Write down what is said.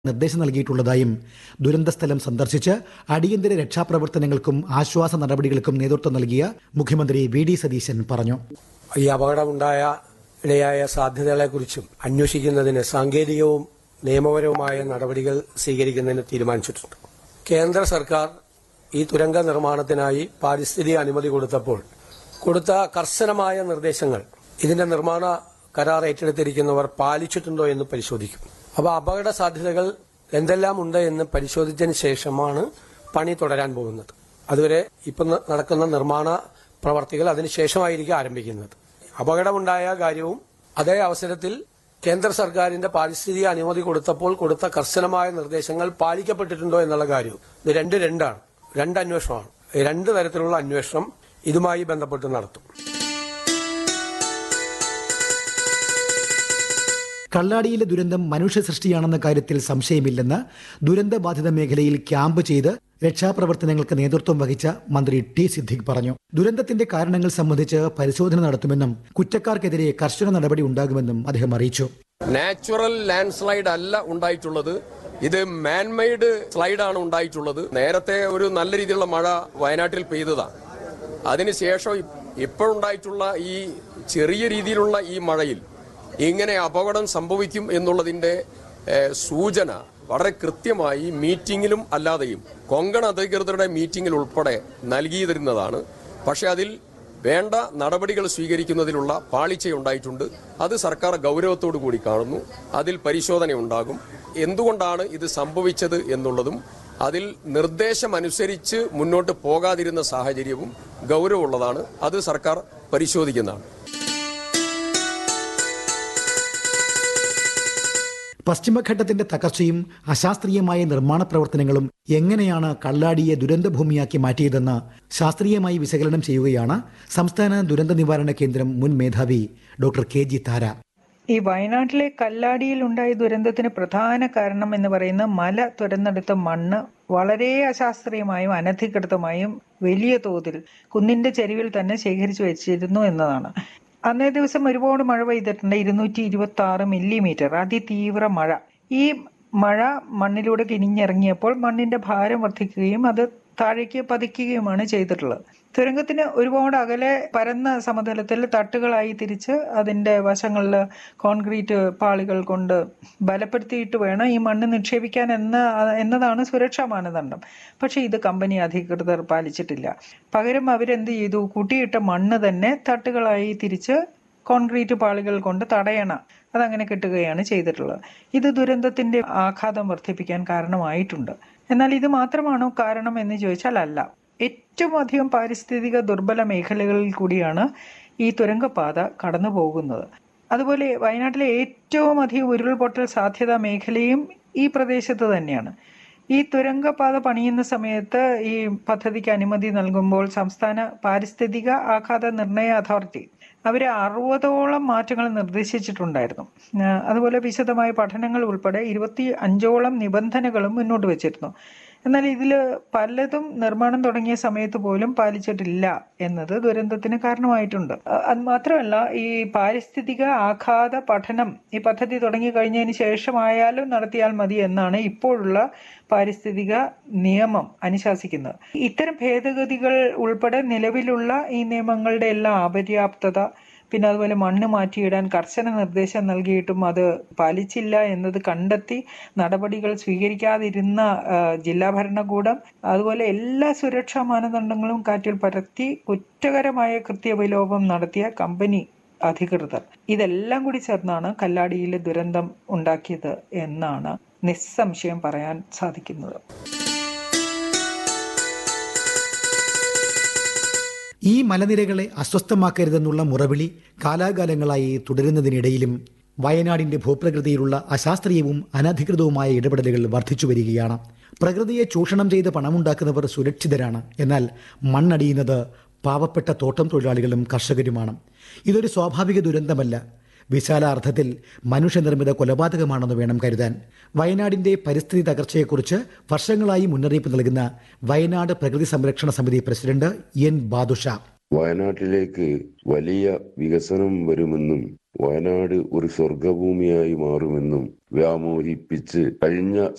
നിർദ്ദേശം നൽകിയിട്ടുള്ളതായും ദുരന്തസ്ഥലം സന്ദർശിച്ച് അടിയന്തര രക്ഷാപ്രവർത്തനങ്ങൾക്കും ആശ്വാസ നടപടികൾക്കും നേതൃത്വം നൽകിയ മുഖ്യമന്ത്രി വി ഡി സതീശൻ പറഞ്ഞു ഈ അപകടമുണ്ടായ ഇടയായ സാധ്യതകളെക്കുറിച്ചും അന്വേഷിക്കുന്നതിന് സാങ്കേതികവും നിയമപരവുമായ നടപടികൾ സ്വീകരിക്കുന്നതിന് തീരുമാനിച്ചിട്ടുണ്ട് കേന്ദ്ര സർക്കാർ ഈ തുരങ്ക നിർമ്മാണത്തിനായി പാരിസ്ഥിതിക അനുമതി കൊടുത്തപ്പോൾ കൊടുത്ത കർശനമായ നിർദ്ദേശങ്ങൾ ഇതിന്റെ നിർമ്മാണ കരാർ ഏറ്റെടുത്തിരിക്കുന്നവർ പാലിച്ചിട്ടുണ്ടോ എന്ന് പരിശോധിക്കും അപ്പോൾ അപകട സാധ്യതകൾ എന്തെല്ലാം ഉണ്ട് എന്ന് പരിശോധിച്ചതിന് ശേഷമാണ് പണി തുടരാൻ പോകുന്നത് അതുവരെ ഇപ്പം ന- നടക്കുന്ന നിർമ്മാണ പ്രവർത്തികൾ അതിനുശേഷമായിരിക്കും ആരംഭിക്കുന്നത് അപകടമുണ്ടായ കാര്യവും അതേ അവസരത്തിൽ കേന്ദ്ര സർക്കാരിന്റെ പാരിസ്ഥിതിക അനുമതി കൊടുത്തപ്പോൾ കൊടുത്ത കർശനമായ നിർദ്ദേശങ്ങൾ പാലിക്കപ്പെട്ടിട്ടുണ്ടോ എന്നുള്ള കാര്യവും ഇത് രണ്ട് രണ്ടാണ് രണ്ട് അന്വേഷണമാണ് ഈ രണ്ട് തരത്തിലുള്ള അന്വേഷണം ഇതുമായി ബന്ധപ്പെട്ട് നടത്തും കള്ളാടിയിലെ ദുരന്തം മനുഷ്യ സൃഷ്ടിയാണെന്ന കാര്യത്തിൽ സംശയമില്ലെന്ന് ദുരന്തബാധിത മേഖലയിൽ ക്യാമ്പ് ചെയ്ത് രക്ഷാപ്രവർത്തനങ്ങൾക്ക് നേതൃത്വം വഹിച്ച മന്ത്രി ടി സിദ്ദിഖ് പറഞ്ഞു ദുരന്തത്തിന്റെ കാരണങ്ങൾ സംബന്ധിച്ച് പരിശോധന നടത്തുമെന്നും കുറ്റക്കാർക്കെതിരെ കർശന നടപടി ഉണ്ടാകുമെന്നും അദ്ദേഹം അറിയിച്ചു നാച്ചുറൽ ലാൻഡ് സ്ലൈഡ് അല്ല ഉണ്ടായിട്ടുള്ളത് ഇത് മാൻമെയ്ഡ് സ്ലൈഡാണ് ഉണ്ടായിട്ടുള്ളത് നേരത്തെ ഒരു നല്ല രീതിയിലുള്ള മഴ വയനാട്ടിൽ പെയ്തതാണ് അതിനുശേഷം ഇപ്പോഴുണ്ടായിട്ടുള്ള ഈ ചെറിയ രീതിയിലുള്ള ഈ മഴയിൽ ഇങ്ങനെ അപകടം സംഭവിക്കും എന്നുള്ളതിന്റെ ഏഹ്, സൂചന വളരെ കൃത്യമായി മീറ്റിംഗിലും അല്ലാതെയും കൊങ്കൺ അധികൃതരുടെ മീറ്റിംഗിൽ ഉൾപ്പെടെ നൽകിയിരുന്നതാണ് പക്ഷെ അതിൽ വേണ്ട നടപടികൾ സ്വീകരിക്കുന്നതിലുള്ള പാളിച്ചയുണ്ടായിട്ടുണ്ട് അത് സർക്കാർ ഗൗരവത്തോടു കൂടി കാണുന്നു അതിൽ പരിശോധന ഉണ്ടാകും എന്തുകൊണ്ടാണ് ഇത് സംഭവിച്ചത് എന്നുള്ളതും അതിൽ നിർദ്ദേശമനുസരിച്ച് മുന്നോട്ട് പോകാതിരുന്ന സാഹചര്യവും ഗൗരവമുള്ളതാണ് അത് സർക്കാർ പരിശോധിക്കുന്നതാണ് പശ്ചിമഘട്ടത്തിന്റെ തകർച്ചയും അശാസ്ത്രീയമായ നിർമ്മാണ പ്രവർത്തനങ്ങളും എങ്ങനെയാണ് കള്ളാടിയെ ദുരന്തഭൂമിയാക്കി മാറ്റിയതെന്ന് ശാസ്ത്രീയമായി വിശകലനം ചെയ്യുകയാണ് സംസ്ഥാന ദുരന്ത നിവാരണ കേന്ദ്രം മുൻ മേധാവി ഡോക്ടർ കെ ജി താര ഈ വയനാട്ടിലെ കല്ലാടിയിൽ ഉണ്ടായ ദുരന്തത്തിന് പ്രധാന കാരണം എന്ന് പറയുന്ന മല തുരന്നെടുത്ത മണ്ണ് വളരെ അശാസ്ത്രീയമായും അനധികൃതമായും വലിയ തോതിൽ കുന്നിന്റെ ചെരുവിൽ തന്നെ ശേഖരിച്ചു വെച്ചിരുന്നു എന്നതാണ് അന്നേ ദിവസം ഒരുപാട് മഴ പെയ്തിട്ടുണ്ട് ഇരുന്നൂറ്റി ഇരുപത്തി ആറ് മില്ലിമീറ്റർ അതിതീവ്ര മഴ ഈ മഴ മണ്ണിലൂടെ കിനിഞ്ഞിറങ്ങിയപ്പോൾ മണ്ണിന്റെ ഭാരം വർദ്ധിക്കുകയും അത് താഴേക്ക് പതിക്കുകയുമാണ് ചെയ്തിട്ടുള്ളത് തുരങ്കത്തിന് ഒരുപാട് അകലെ പരന്ന സമതലത്തിൽ തട്ടുകളായി തിരിച്ച് അതിന്റെ വശങ്ങളിൽ കോൺക്രീറ്റ് പാളികൾ കൊണ്ട് ബലപ്പെടുത്തിയിട്ട് വേണം ഈ മണ്ണ് നിക്ഷേപിക്കാൻ എന്ന എന്നതാണ് സുരക്ഷാ മാനദണ്ഡം പക്ഷേ ഇത് കമ്പനി അധികൃതർ പാലിച്ചിട്ടില്ല പകരം അവരെന്ത് ചെയ്തു കൂട്ടിയിട്ട മണ്ണ് തന്നെ തട്ടുകളായി തിരിച്ച് കോൺക്രീറ്റ് പാളികൾ കൊണ്ട് തടയണ അതങ്ങനെ കെട്ടുകയാണ് ചെയ്തിട്ടുള്ളത് ഇത് ദുരന്തത്തിന്റെ ആഘാതം വർദ്ധിപ്പിക്കാൻ കാരണമായിട്ടുണ്ട് എന്നാൽ ഇത് മാത്രമാണോ കാരണം എന്ന് ചോദിച്ചാൽ അല്ല ഏറ്റവും അധികം പാരിസ്ഥിതിക ദുർബല മേഖലകളിൽ കൂടിയാണ് ഈ തുരങ്കപാത കടന്നു പോകുന്നത് അതുപോലെ വയനാട്ടിലെ ഏറ്റവും അധികം ഉരുൾപൊട്ടൽ സാധ്യതാ മേഖലയും ഈ പ്രദേശത്ത് തന്നെയാണ് ഈ തുരങ്കപാത പണിയുന്ന സമയത്ത് ഈ പദ്ധതിക്ക് അനുമതി നൽകുമ്പോൾ സംസ്ഥാന പാരിസ്ഥിതിക ആഘാത നിർണയ അതോറിറ്റി അവർ അറുപതോളം മാറ്റങ്ങൾ നിർദ്ദേശിച്ചിട്ടുണ്ടായിരുന്നു ആ, അതുപോലെ വിശദമായ പഠനങ്ങൾ ഉൾപ്പെടെ ഇരുപത്തി അഞ്ചോളം നിബന്ധനകളും മുന്നോട്ട് വെച്ചിരുന്നു എന്നാൽ ഇതിൽ പലതും നിർമ്മാണം തുടങ്ങിയ സമയത്ത് പോലും പാലിച്ചിട്ടില്ല എന്നത് ദുരന്തത്തിന് കാരണമായിട്ടുണ്ട് അ- അത് മാത്രമല്ല ഈ പാരിസ്ഥിതിക ആഘാത പഠനം ഈ പദ്ധതി തുടങ്ങി കഴിഞ്ഞതിന് ശേഷമായാലും നടത്തിയാൽ മതി എന്നാണ് ഇപ്പോഴുള്ള പാരിസ്ഥിതിക നിയമം അനുശാസിക്കുന്നത് ഇത്തരം ഭേദഗതികൾ ഉൾപ്പെടെ നിലവിലുള്ള ഈ നിയമങ്ങളുടെ എല്ലാം അപര്യാപ്തത പിന്നെ അതുപോലെ മണ്ണ് മാറ്റിയിടാൻ കർശന നിർദ്ദേശം നൽകിയിട്ടും അത് പാലിച്ചില്ല എന്നത് കണ്ടെത്തി നടപടികൾ സ്വീകരിക്കാതിരുന്ന ആ, ജില്ലാ ഭരണകൂടം അതുപോലെ എല്ലാ സുരക്ഷാ മാനദണ്ഡങ്ങളും കാറ്റിൽ പരത്തി കുറ്റകരമായ കൃത്യവിലോപം നടത്തിയ കമ്പനി അധികൃതർ ഇതെല്ലാം കൂടി ചേർന്നാണ് കല്ലാടിയിലെ ദുരന്തം ഉണ്ടാക്കിയത് എന്നാണ് നിസ്സംശയം പറയാൻ സാധിക്കുന്നത് ഈ മലനിരകളെ അസ്വസ്ഥമാക്കരുതെന്നുള്ള മുറവിളി കാലാകാലങ്ങളായി തുടരുന്നതിനിടയിലും വയനാടിന്റെ ഭൂപ്രകൃതിയിലുള്ള അശാസ്ത്രീയവും അനധികൃതവുമായ ഇടപെടലുകൾ വർദ്ധിച്ചു വരികയാണ് പ്രകൃതിയെ ചൂഷണം ചെയ്ത് പണമുണ്ടാക്കുന്നവർ സുരക്ഷിതരാണ് എന്നാൽ മണ്ണടിയുന്നത് പാവപ്പെട്ട തോട്ടം തൊഴിലാളികളും കർഷകരുമാണ് ഇതൊരു സ്വാഭാവിക ദുരന്തമല്ല വിശാല അർത്ഥത്തിൽ മനുഷ്യനിർമ്മിത കൊലപാതകമാണെന്ന് വേണം കരുതാൻ വയനാടിന്റെ പരിസ്ഥിതി തകർച്ചയെക്കുറിച്ച് വർഷങ്ങളായി മുന്നറിയിപ്പ് നൽകുന്ന വയനാട് പ്രകൃതി സംരക്ഷണ സമിതി പ്രസിഡന്റ് എൻ ബാദുഷ വയനാട്ടിലേക്ക് വലിയ വികസനം വരുമെന്നും വയനാട് ഒരു സ്വർഗഭൂമിയായി മാറുമെന്നും വ്യാമോഹിപ്പിച്ച് കഴിഞ്ഞ